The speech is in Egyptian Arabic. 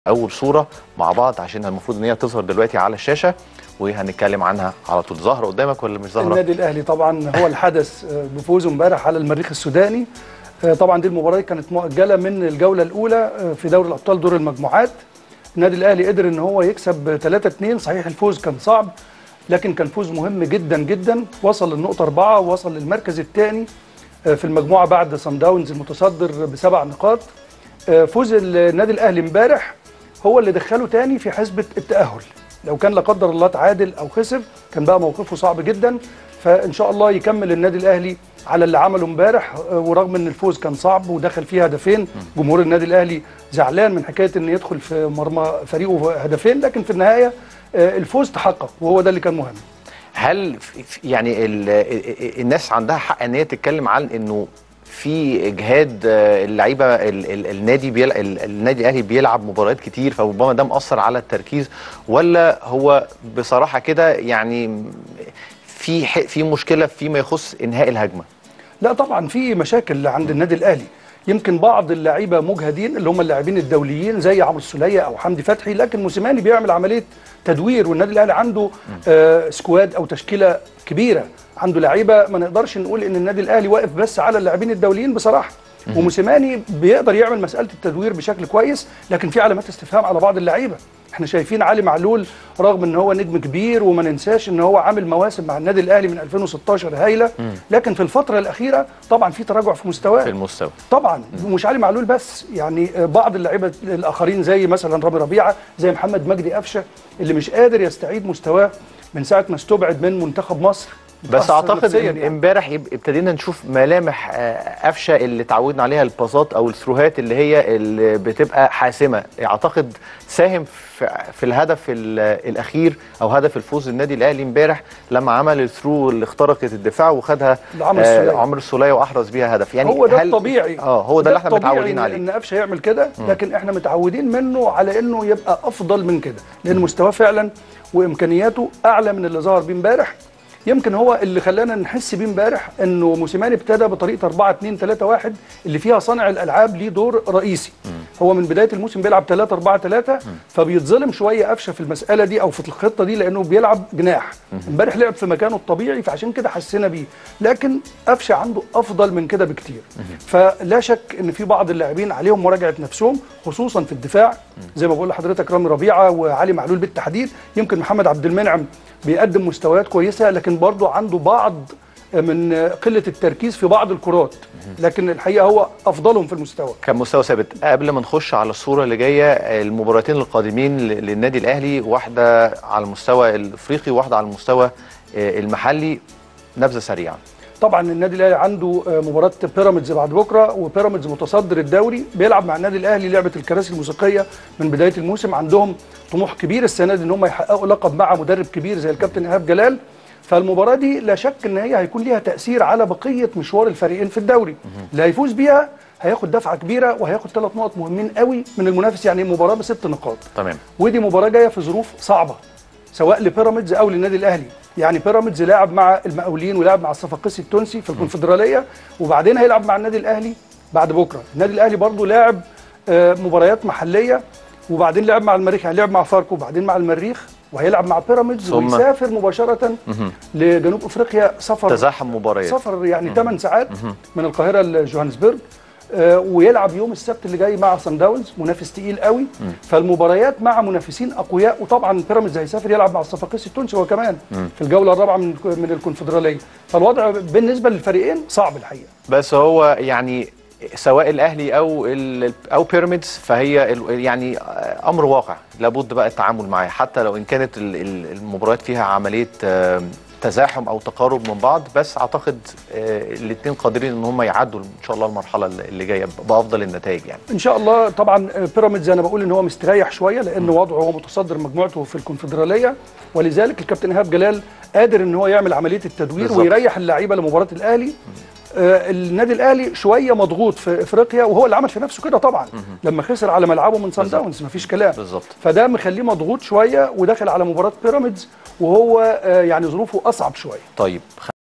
اول صوره مع بعض عشان المفروض ان هي تظهر دلوقتي على الشاشه وهنتكلم عنها على طول ظاهره قدامك ولا مش ظاهره النادي الاهلي طبعا هو الحدث بفوزه امبارح على المريخ السوداني طبعا دي المباراه كانت مؤجله من الجوله الاولى في دوري الابطال دور المجموعات النادي الاهلي قدر ان هو يكسب 3-2 صحيح الفوز كان صعب لكن كان فوز مهم جدا جدا وصل للنقطه أربعة ووصل للمركز الثاني في المجموعه بعد صن داونز المتصدر بسبع نقاط فوز النادي الاهلي امبارح هو اللي دخله تاني في حسبه التاهل لو كان لا قدر الله تعادل او خسر كان بقى موقفه صعب جدا فان شاء الله يكمل النادي الاهلي على اللي عمله امبارح ورغم ان الفوز كان صعب ودخل فيه هدفين جمهور النادي الاهلي زعلان من حكايه ان يدخل في مرمى فريقه هدفين لكن في النهايه الفوز تحقق وهو ده اللي كان مهم هل يعني الناس عندها حق ان هي تتكلم عن انه في اجهاد اللعيبه النادي بيلعب النادي الاهلي بيلعب مباريات كتير فربما ده مأثر على التركيز ولا هو بصراحه كده يعني في في مشكله فيما يخص انهاء الهجمه لا طبعا في مشاكل عند النادي الاهلي يمكن بعض اللعيبه مجهدين اللي هم اللاعبين الدوليين زي عمرو السوليه او حمدي فتحي لكن موسيماني بيعمل عمليه تدوير والنادي الاهلي عنده آه سكواد او تشكيله كبيره عنده لعيبه ما نقدرش نقول ان النادي الاهلي واقف بس على اللاعبين الدوليين بصراحه وموسيماني بيقدر يعمل مساله التدوير بشكل كويس لكن في علامات استفهام على بعض اللعيبه احنا شايفين علي معلول رغم ان هو نجم كبير وما ننساش ان هو عامل مواسم مع النادي الاهلي من 2016 هايله لكن في الفتره الاخيره طبعا في تراجع في مستواه في المستوى طبعا مش علي معلول بس يعني بعض اللعيبه الاخرين زي مثلا رامي ربيعه زي محمد مجدي قفشه اللي مش قادر يستعيد مستواه من ساعه ما استبعد من منتخب مصر بس اعتقد امبارح يعني. ابتدينا نشوف ملامح قفشه اللي تعودنا عليها الباصات او الثروهات اللي هي اللي بتبقى حاسمه اعتقد ساهم في الهدف الاخير او هدف الفوز النادي الاهلي امبارح لما عمل الثرو اللي اخترقت الدفاع وخدها عمرو السوليه واحرز بيها هدف يعني هو ده الطبيعي اه هو ده, ده اللي احنا متعودين عليه ان قفشه يعمل كده لكن احنا متعودين منه على انه يبقى افضل من كده لان مستواه فعلا وامكانياته اعلى من اللي ظهر بيه امبارح يمكن هو اللي خلانا نحس بيه امبارح انه موسيماني ابتدى بطريقه 4 2 3 1 اللي فيها صانع الالعاب ليه دور رئيسي م. هو من بدايه الموسم بيلعب 3 4 3 فبيتظلم شويه قفشه في المساله دي او في الخطه دي لانه بيلعب جناح امبارح لعب في مكانه الطبيعي فعشان كده حسينا بيه لكن قفشه عنده افضل من كده بكتير فلا شك ان في بعض اللاعبين عليهم مراجعه نفسهم خصوصا في الدفاع زي ما بقول لحضرتك رامي ربيعه وعلي معلول بالتحديد يمكن محمد عبد المنعم بيقدم مستويات كويسه لكن برضه عنده بعض من قله التركيز في بعض الكرات لكن الحقيقه هو افضلهم في المستوى كان مستوى ثابت قبل ما نخش على الصوره اللي جايه المباراتين القادمين للنادي الاهلي واحده على المستوى الافريقي وواحده على المستوى المحلي نبذه سريعه طبعا النادي الاهلي عنده مباراه بيراميدز بعد بكره وبيراميدز متصدر الدوري بيلعب مع النادي الاهلي لعبه الكراسي الموسيقيه من بدايه الموسم عندهم طموح كبير السنه دي ان هم يحققوا لقب مع مدرب كبير زي الكابتن ايهاب جلال فالمباراه دي لا شك ان هي هيكون ليها تاثير على بقيه مشوار الفريقين في الدوري اللي هيفوز بيها هياخد دفعه كبيره وهياخد ثلاث نقط مهمين قوي من المنافس يعني مباراه بست نقاط تمام ودي مباراه جايه في ظروف صعبه سواء لبيراميدز او للنادي الاهلي يعني بيراميدز لاعب مع المقاولين ولعب مع الصفاقسي التونسي في الكونفدراليه وبعدين هيلعب مع النادي الاهلي بعد بكره النادي الاهلي برضه لاعب مباريات محليه وبعدين لعب مع المريخ يعني لعب مع فاركو وبعدين مع المريخ وهيلعب مع بيراميدز ويسافر مباشره لجنوب افريقيا سفر تزاحم مباريات سفر يعني 8 ساعات من القاهره لجوهانسبرج آه ويلعب يوم السبت اللي جاي مع سان داونز منافس تقيل قوي م. فالمباريات مع منافسين اقوياء وطبعا بيراميدز هيسافر يلعب مع الصفاقسي التونسي هو كمان م. في الجوله الرابعه من من الكونفدراليه فالوضع بالنسبه للفريقين صعب الحقيقه بس هو يعني سواء الاهلي او او بيراميدز فهي يعني امر واقع لابد بقى التعامل معاه حتى لو ان كانت المباريات فيها عمليه تزاحم او تقارب من بعض بس اعتقد الاثنين قادرين ان هم يعدوا ان شاء الله المرحله اللي جايه بافضل النتائج يعني ان شاء الله طبعا بيراميدز انا بقول ان هو مستريح شويه لان وضعه هو متصدر مجموعته في الكونفدراليه ولذلك الكابتن ايهاب جلال قادر ان هو يعمل عمليه التدوير بالزبط. ويريح اللعيبه لمباراه الاهلي آه النادي الاهلي شويه مضغوط في افريقيا وهو اللي عمل في نفسه كده طبعا لما خسر على ملعبه من سان داونز مفيش كلام بالظبط فده مخليه مضغوط شويه وداخل على مباراه بيراميدز وهو آه يعني ظروفه اصعب شويه طيب